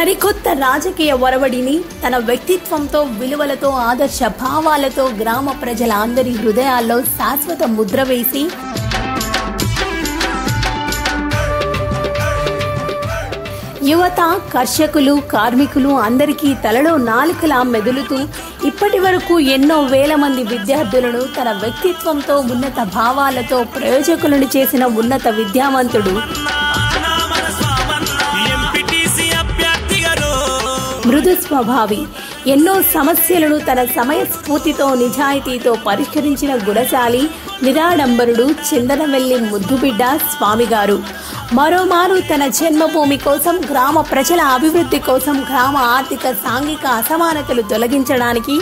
సరికొత్త రాజకీయ ఒరవడిని తన వ్యక్తిత్వంతో విలువలతో ఆదర్శ భావాలతో గ్రామ ప్రజల అందరి హృదయాల్లో శాశ్వత ముద్ర వేసి యువత కర్షకులు కార్మికులు అందరికీ తలలో నాలుకలా మెదులుతూ ఇప్పటి వరకు ఎన్నో వేల మంది విద్యార్థులను తన వ్యక్తిత్వంతో ఉన్నత భావాలతో ప్రయోజకులను చేసిన ఉన్నత విద్యావంతుడు ఎంపీటీసీ అభ్యర్థి గారు మృదు స్వభావి ఎన్నో సమస్యలను తన సమయ స్ఫూర్తితో నిజాయితీతో పరిష్కరించిన గుణశాలి నిరాడంబరుడు చిందనవెల్లి ముద్దుబిడ్డ స్వామిగారు మరోమారు తన జన్మభూమి కోసం గ్రామ ప్రజల అభివృద్ధి కోసం గ్రామ ఆర్థిక సాంఘిక అసమానతలు తొలగించడానికి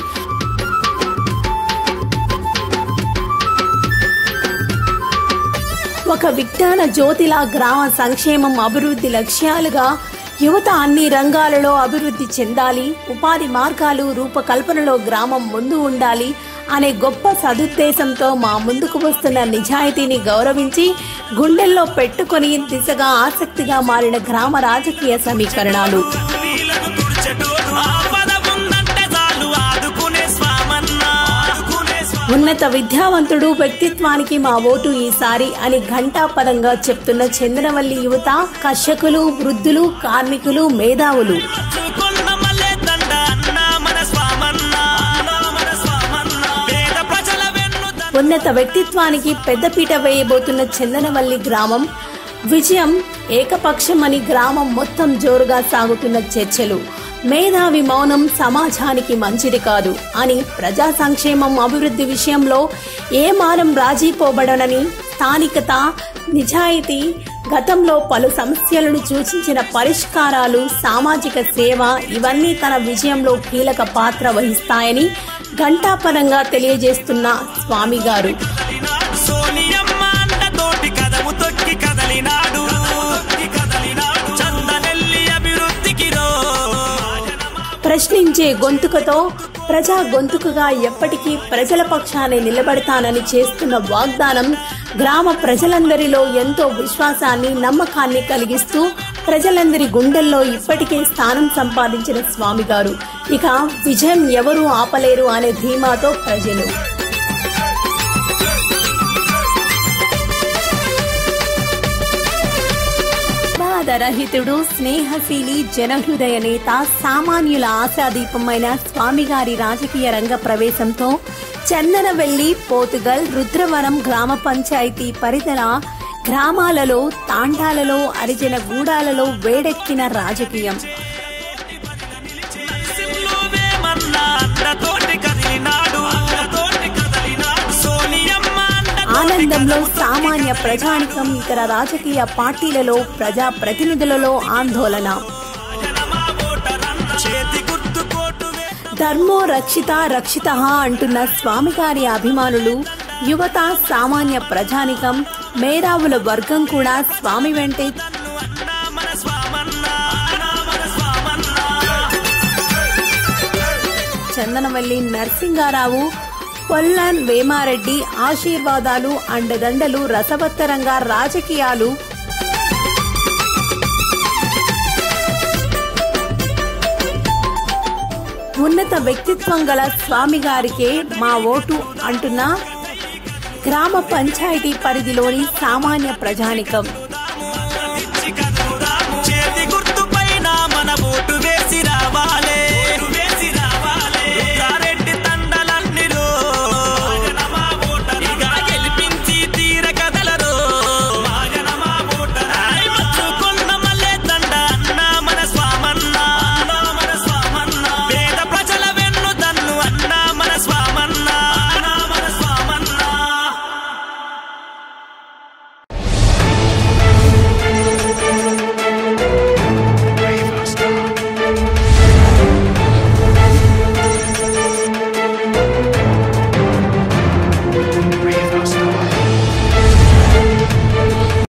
ఒక విజ్ఞాన జ్యోతిలా గ్రామ సంక్షేమం అభివృద్ధి లక్ష్యాలుగా యువత అన్ని రంగాలలో అభివృద్ధి చెందాలి ఉపాధి మార్గాలు రూపకల్పనలో గ్రామం ముందు ఉండాలి అనే గొప్ప సదుద్దేశంతో మా ముందుకు వస్తున్న నిజాయితీని గౌరవించి గుండెల్లో పెట్టుకొని దిశగా ఆసక్తిగా మారిన గ్రామ రాజకీయ సమీకరణాలు నీళ్లను తుడిచెటోడు ఆపద ఉందంటే చాలు ఆదుకునే స్వామన్న ఆదుకునే స్వామి ఉన్నత విద్యావంతుడు వ్యక్తిత్వానికి మా ఓటు ఈసారి అని ఘంటాపదంగా చెప్తున్న చందనవల్లి యువత కర్షకులు వృద్ధులు కార్మికులు మేధావులు చూకున్న మల్లె దండ అన్న మన స్వామన్న అన్న మన స్వామన్న పేద ప్రజల వెన్ను ఉన్నత వ్యక్తిత్వానికి పెద్దపీట వేయబోతున్న చందనవల్లి గ్రామం విజయం ఏకపక్షమని గ్రామం మొత్తం జోరుగా సాగుతున్న చర్చలు మేధావి మౌనం సమాజానికి మంచిది కాదు అని ప్రజా సంక్షేమం అభివృద్ధి విషయంలో ఏ మారం రాజీ పోబడనని స్థానికత నిజాయితీ గతంలో పలు సమస్యలను సూచించిన పరిష్కారాలు సామాజిక సేవ ఇవన్నీ తన విజయంలో కీలక పాత్ర వహిస్తాయని ఘంటాపరంగా తెలియజేస్తున్న స్వామి గారు కదలినాడు సోనియమ్మ అండతోటి కదము తొక్కి కదలినాడు కదలినాడు చందనెల్లి అభివృద్ధికి రో ప్రశ్నించే గొంతుకతో ప్రజా గొంతుకగా ఎప్పటికీ ప్రజల పక్షానే నిలబడతానని చేస్తున్న వాగ్దానం గ్రామ ప్రజలందరిలో ఎంతో విశ్వాసాన్ని నమ్మకాన్ని కలిగిస్తూ ప్రజలందరి గుండెల్లో ఇప్పటికే స్థానం సంపాదించిన స్వామి గారు ఇక విజయం ఎవరూ ఆపలేరు అనే ధీమాతో ప్రజలు బాధరహితుడు స్నేహశీలి జనహృదయ నేత సామాన్యుల ఆశాదీపమైన స్వామిగారి రాజకీయ రంగ ప్రవేశంతో చందనవెల్లి పోతుగల్ రుద్రవరం గ్రామ పంచాయతీ పరిధిల గ్రామాలలో తాండాలలో అరిజన గూడాలలో వేడెక్కిన రాజకీయం సిమ్లో వేమన్నా అండతోటి కదిలినాడు అండతోటి కదలినాడు సోనియమ్మ అండతోటి ఆనందంలో సామాన్య ప్రజానికం ఇతర రాజకీయ పార్టీలలో ప్రజా ప్రతినిధులలో ఆందోళన జనమా ఓటరన్న చేతి గుర్తు కోటు వే ధర్మో రక్షిత రక్షిత అంటున్న స్వామిగారి అభిమానులు యువత సామాన్య ప్రజానికం మేధావుల వర్గం కూడా స్వామి వెంటే అన్నా మన స్వామన్న అన్నా మన స్వామన్న చందనవల్లి నరసింగారావు పొల్లన్ వేమారెడ్డి ఆశీర్వాదాలు అండదండలు రసవత్తరంగా రాజకీయాలు ఉన్నత వ్యక్తిత్వం గల స్వామి గారికే మా ఓటు అంటున్న గ్రామ పంచాయతీ పరిధిలోని సామాన్య ప్రజానికం